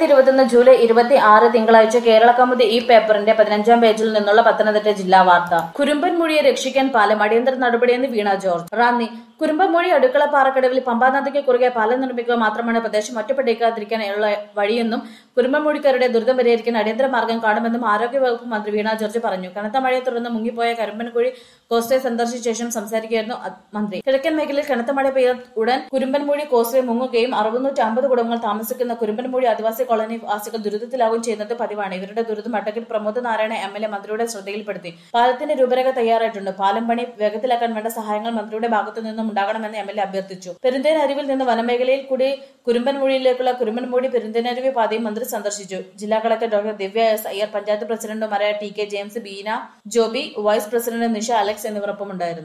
രണ്ടായിരത്തി ഇരുപത്തിയൊന്ന് ജൂലൈ ഇരുപത്തി ആറ് തിങ്കളാഴ്ച കേരള കൗമുദി ഈ പേപ്പറിന്റെ പതിനഞ്ചാം പേജിൽ നിന്നുള്ള പത്തനംതിട്ട ജില്ലാ വാർത്ത കുരുമ്പൻമൊഴിയെ രക്ഷിക്കാൻ പാലം അടിയന്തര നടപടിയെന്ന് വീണ ജോർജ് റാന്നി കുരുമ്പൻമൊഴി അടുക്കള പാറക്കടവിൽ പമ്പാ നദിക്ക് കുറുകെ പാലം നിർമ്മിക്കുക മാത്രമാണ് പ്രദേശം ഒറ്റപ്പെട്ടേക്കാതിരിക്കാനുള്ള വഴിയെന്നും കുരുമ്പൻമൊഴിക്കാരുടെ ദുരിതം പരിഹരിക്കാൻ അടിയന്തര മാർഗം കാണുമെന്നും ആരോഗ്യവകുപ്പ് മന്ത്രി വീണ ജോർജ് പറഞ്ഞു കനത്ത മഴയെ തുടർന്ന് മുങ്ങിപ്പോയ കരിമ്പൻകുഴി കോസ്റ്റേ സന്ദർശിച്ച ശേഷം സംസാരിക്കുകയായിരുന്നു അ- മന്ത്രി കിഴക്കൻ മേഖലയിൽ കനത്ത മഴ പെയ്ത ഉടൻ കുരുമ്പൻമൂഴി കോസ്റ്റേ മുങ്ങുകയും അറുപന്നൂറ്റി അമ്പത് കുടുംബങ്ങൾ താമസിക്കുന്ന കുരുമ്പൻമൂഴി ആദിവാസി കോളനി വാസികൾ ദുരിതത്തിലാവുകയും ചെയ്യുന്നത് പതിവാണ് ഇവരുടെ ദുരിതം advocate Pramod Narayan M L A മന്ത്രിയുടെ ശ്രദ്ധയിൽപ്പെടുത്തി പാലത്തിന്റെ രൂപരേഖ തയ്യാറായിട്ടുണ്ട് പാലം പണി വേഗത്തിലാക്കാൻ വേണ്ട സഹായങ്ങൾ മന്ത്രിയുടെ ഭാഗത്തു നിന്നും ഉണ്ടാകണമെന്ന് എം എൽ എ അഭ്യർത്ഥിച്ചു പെരുന്തേനരുവിൽ നിന്ന് വനമേഖലയിൽ കൂടി കുരുമ്പൻമൂഴിയിലേക്കുള്ള കുരുമ്പൻമൂടി പെരുന്തേനരുവി പാതയും മന്ത്രി സന്ദർശിച്ചു ജില്ലാ collector doctor Divya S Iyer panchayat പ്രസിഡന്റുമാരായ T K James Beena Joby vice president Nisha Alex എന്നിവരൊപ്പമുണ്ടായിരുന്നു